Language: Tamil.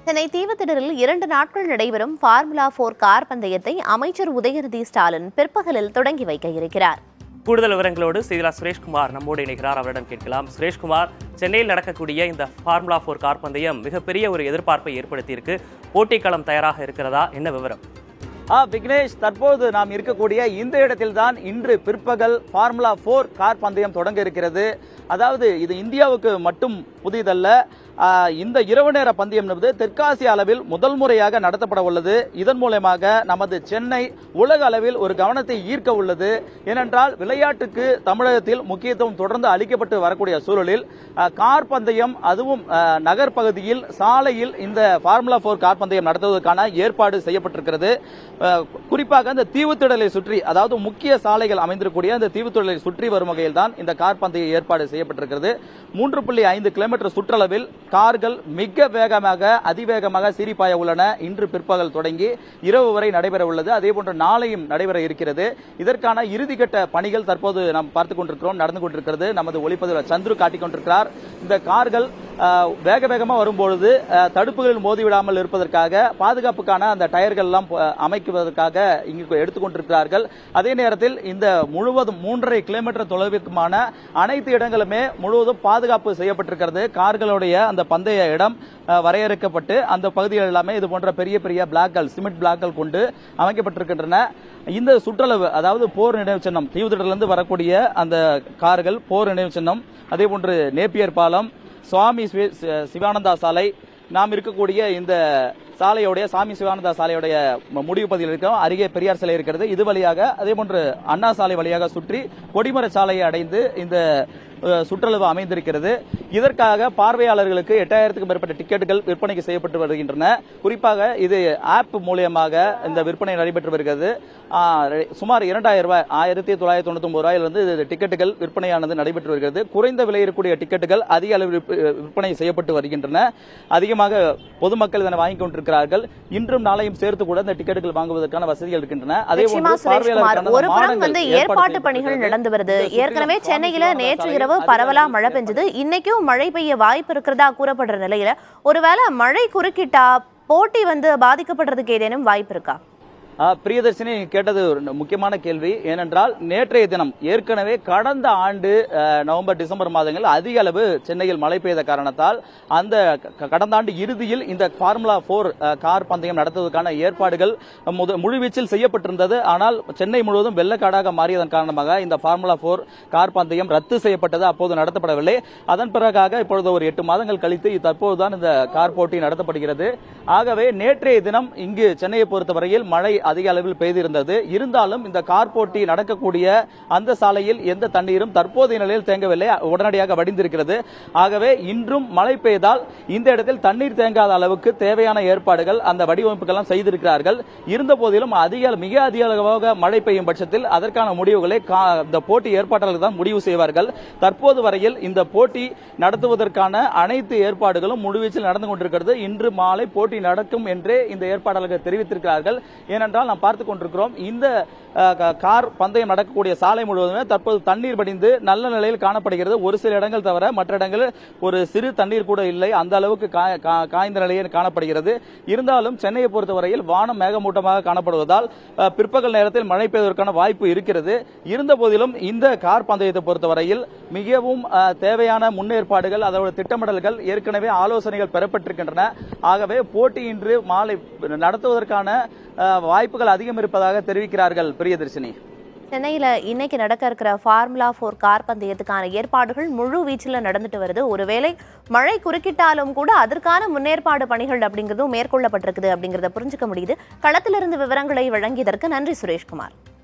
சென்னை தீவுத்திடலில் இரண்டு நாட்கள் நடைபெறும் ஃபார்முலா போர் கார் பந்தயத்தை அமைச்சர் உதயநிதி ஸ்டாலின் பிற்பகலில் தொடங்கி வைக்க இருக்கிறார் கூடுதல் விவரங்களோடு செய்தியாளர் சுரேஷ்குமார் நம்மோடு இணைகிறார் அவரிடம் கேட்கலாம் சுரேஷ்குமார் சென்னையில் நடக்கக்கூடிய இந்த ஃபார்முலா ஃபோர் கார் பந்தயம் மிகப்பெரிய ஒரு எதிர்பார்ப்பை ஏற்படுத்தியிருக்கு போட்டிக்களம் தயாராக இருக்கிறதா என்ன விவரம் ஆ விக்னேஷ் தற்போது நாம் இருக்கக்கூடிய இந்த இடத்தில்தான் இன்று பிற்பகல் ஃபார்முலா போர் கார் பந்தயம் தொடங்க இருக்கிறது அதாவது இது இந்தியாவுக்கு மட்டும் புதிதல்ல ஆ, இந்த இரவு நேர பந்தயம் என்பது தெற்காசிய அளவில் முதல் முறையாக நடத்தப்பட உள்ளது இதன் மூலமாக நமது சென்னை உலக அளவில் ஒரு கவனத்தை ஈர்க்க உள்ளது ஏனென்றால் விளையாட்டுக்கு தமிழகத்தில் முக்கியத்துவம் தொடர்ந்து அளிக்கப்பட்டு வரக்கூடிய சூழலில் ஆ, கார் பந்தயம் அதுவும் ஆ, நகர் பகுதியில் சாலையில் இந்த ஃபார்முலா போர் கார் பந்தயம் நடத்துவதற்கான ஏற்பாடு செய்யப்பட்டிருக்கிறது அஹ், குறிப்பாக இந்த தீவுத்திடலை சுற்றி அதாவது முக்கிய சாலைகள் அமைந்திருக்கக்கூடிய இந்த தீவுத்திடலை சுற்றி வரும் வகையில் தான் இந்த கார் பந்தய ஏற்பாடு செய்யப்பட்டிருக்கிறது மூன்று புள்ளி ஐந்து கிலோமீட்டர் சுற்றளவில் கார்கள் மிக வேகமாக அதிவேகமாக சீரிப்பாய உள்ளன இன்று பிற்பகல் தொடங்கி இரவு வரை நடைபெற உள்ளது அதே போன்று நாளையும் நடைபெற இருக்கிறது இதற்கான இறுதிக்கட்ட பணிகள் தற்போது நாம் பார்த்துக் கொண்டிருக்கிறோம் நடந்து கொண்டிருக்கிறது நமது ஒளிப்பதிவர் சந்துரு காட்டிக் கொண்டிருக்கிறார் இந்த கார்கள் அஹ், வேக வேகமா வரும்பொழுது அஹ், தடுப்புகளில் மோதிவிடாமல் இருப்பதற்காக பாதுகாப்புக்கான அந்த டயர்கள் எல்லாம் அஹ், அமைக்குவதற்காக இங்கு எடுத்துக்கொண்டிருக்கிறார்கள் அதே நேரத்தில் இந்த முழுவதும் மூன்றரை கிலோமீட்டர் தொலைவிற்குமான அனைத்து இடங்களுமே முழுவதும் பாதுகாப்பு செய்யப்பட்டிருக்கிறது கார்களுடைய அந்த பந்தய இடம் அஹ், வரையறுக்கப்பட்டு அந்த பகுதிகள் எல்லாமே இது போன்ற பெரிய பெரிய பிளாக்கள் சிமெண்ட் பிளாக்கள் கொண்டு அமைக்கப்பட்டிருக்கின்றன இந்த சுற்றளவு அதாவது போர் நினைவு சின்னம் தீவுத்திடலிருந்து வரக்கூடிய அந்த கார்கள் போர் நினைவு சின்னம் அதே போன்று நேப்பியர் பாலம் சுவாமி சிவ- சி- சிவானந்தா சாலை நாம் இருக்கக்கூடிய இந்த சாலையுடைய சாமி சிவானந்தா சாலையுடைய ம- முடிவு பகுதியில் இருக்கிறோம் அருகே பெரியார் சிலை இருக்கிறது இது வழியாக அதே போன்று அண்ணா சாலை வழியாக சுற்றி கொடிமர சாலையை அடைந்து இந்த அஹ், சுற்றளவு அமைந்திருக்கிறது இதற்காக பார்வையாளர்களுக்கு எட்டாயிரத்துக்கும் மேற்பட்ட டிக்கெட்டுகள் விற்பனைக்கு செய்யப்பட்டு வருகின்றன குறிப்பாக இது ஆப் மூலியமாக இந்த விற்பனை நடைபெற்று வருகிறது ஆ, சுமார் இரண்டாயிரம் ரூபாய் ஆயிரத்தி தொள்ளாயிரத்தி தொண்ணூத்தி ஒன்பது ரூபாயிலிருந்து இது டிக்கெட்டுகள் விற்பனையானது நடைபெற்று வருகிறது குறைந்த விலை இருக்கக்கூடிய டிக்கெட்டுகள் அதிக அளவில் விற்ப- விற்பனை செய்யப்பட்டு வருகின்றன அதிகமாக பொதுமக்கள் இதனை வாங்கிக் கொண்டிருக்கிறார்கள் இன்றும் நாளையும் சேர்த்து கூட இந்த டிக்கெட்டுகள் வாங்குவதற்கான வசதிகள் இருக்கின்றன அதே நிச்சயமா போன்று சுரேஷ்குமார் பார்வையாளருக்கான ஒரு புறம் மாடங்கள் வந்து ஏற்பாடு ஏற்பாட்டு பணிகள் செய்யப்பட்டிருக்கிறது. நடந்து வருது இந்த சுற்றிலும் ஏற்கனவே சுவாமி சென்னையில சிவானந்தா நேற்று சாலையில் இரவு அதிக பரவலா அளவில் மழை பெஞ்சது இன்னைக்கும் மழை பெய்ய வாய்ப்பு இருக்கிறதா கூறப்படுற நிலையில ஒருவேளை மழை குறுக்கிட்டா போட்டி வந்து பாதிக்கப்படுறதுக்கு ஏதேனும் வாய்ப்பு இருக்கா ஆ, பிரியதர்ஷினி நீங்க கேட்டது ஒரு முக்கியமான கேள்வி ஏனென்றால் நேற்றைய தினம் ஏற்கனவே கடந்த ஆண்டு ஆ, நவம்பர் டிசம்பர் மாதங்கள் அதிக அளவு சென்னையில் மழை பெய்த காரணத்தால் அந்த க- கடந்த ஆண்டு இறுதியில் இந்த ஃபார்முலா போர் கார் பந்தயம் நடத்துவதற்கான ஏற்பாடுகள் முத- முழுவீச்சில் செய்யப்பட்டிருந்தது ஆனால் சென்னை முழுவதும் வெள்ளக்காடாக மாறியதன் காரணமாக இந்த ஃபார்முலா போர் கார் பந்தயம் ரத்து செய்யப்பட்டது அப்போது நடத்தப்படவில்லை அதன் பிறகாக இப்பொழுது ஒரு எட்டு மாதங்கள் கழித்து தற்போதுதான் இந்த கார் போட்டி நடத்தப்படுகிறது ஆகவே நேற்றைய தினம் இங்கு சென்னையை பொறுத்தவரையில் மழை அதிக அளவில் பெய்திருந்தது இருந்தாலும் இந்த கார் போட்டி நடக்கக்கூடிய அந்த சாலையில் எந்த தண்ணீரும் தற்போதைய நிலையில் தேங்கவில்லை உடனடியாக வடிந்திருக்கிறது ஆகவே இன்றும் மழை பெய்தால் இந்த இடத்தில் தண்ணீர் தேங்காத அளவுக்கு தேவையான ஏற்பாடுகள் அந்த வடிவமைப்புகள் எல்லாம் செய்திருக்கிறார்கள் இருந்த போதிலும் அதிக மிக அதிக அளவாக மழை பெய்யும் பட்சத்தில் அதற்கான முடிவுகளை கா- இந்த போட்டி ஏற்பாட்டாளர்கள் தான் முடிவு செய்வார்கள் தற்போது வரையில் இந்த போட்டி நடத்துவதற்கான அனைத்து ஏற்பாடுகளும் முழுவீச்சில் நடந்து கொண்டிருக்கிறது இன்று மாலை போட்டி நடக்கும் என்றே இந்த ஏற்பாட்டாளர்கள் தெரிவித்திருக்கிறார்கள் ஏனென்றால் நாம் பார்த்துக் கொண்டிருக்கிறோம் இந்த அஹ், க- கார் பந்தயம் நடக்கக்கூடிய சாலை முழுவதுமே தற்போது தண்ணீர் படிந்து நல்ல நிலையில் காணப்படுகிறது ஒரு சில இடங்கள் தவிர மற்ற இடங்களில் ஒரு சிறு தண்ணீர் கூட இல்லை அந்த அளவுக்கு கா- கா- காய்ந்த நிலையில் காணப்படுகிறது இருந்தாலும் சென்னையை பொறுத்தவரையில் வானம் மேகமூட்டமாக காணப்படுவதால் அஹ், பிற்பகல் நேரத்தில் மழை பெய்வதற்கான வாய்ப்பு இருக்கிறது இருந்த போதிலும் இந்த கார் பந்தயத்தை பொறுத்தவரையில் மிகவும் அஹ், தேவையான முன்னேற்பாடுகள் அதோட திட்டமிடல்கள் ஏற்கனவே ஆலோசனைகள் பெறப்பட்டிருக்கின்றன ஆகவே போட்டி இன்று மாலை நடத்துவதற்கான அஹ், வாய்ப்புகள் அதிகம் இருப்பதாக தெரிவிக்கிறார்கள் பிரியதர்ஷினி சென்னையில இன்னைக்கு நடக்க இருக்கிற ஃபார்முலா போர் கார் பந்தயத்துக்கான ஏற்பாடுகள் முழு வீச்சில் நடந்துட்டு வருது ஒருவேளை மழை குறுக்கிட்டாலும் கூட அதற்கான முன்னேற்பாடு பணிகள் அப்படிங்கிறதும் மேற்கொள்ளப்பட்டிருக்குது அப்படிங்கிறத புரிஞ்சுக்க முடியுது களத்திலிருந்து விவரங்களை வழங்கியதற்கு நன்றி சுரேஷ்குமார்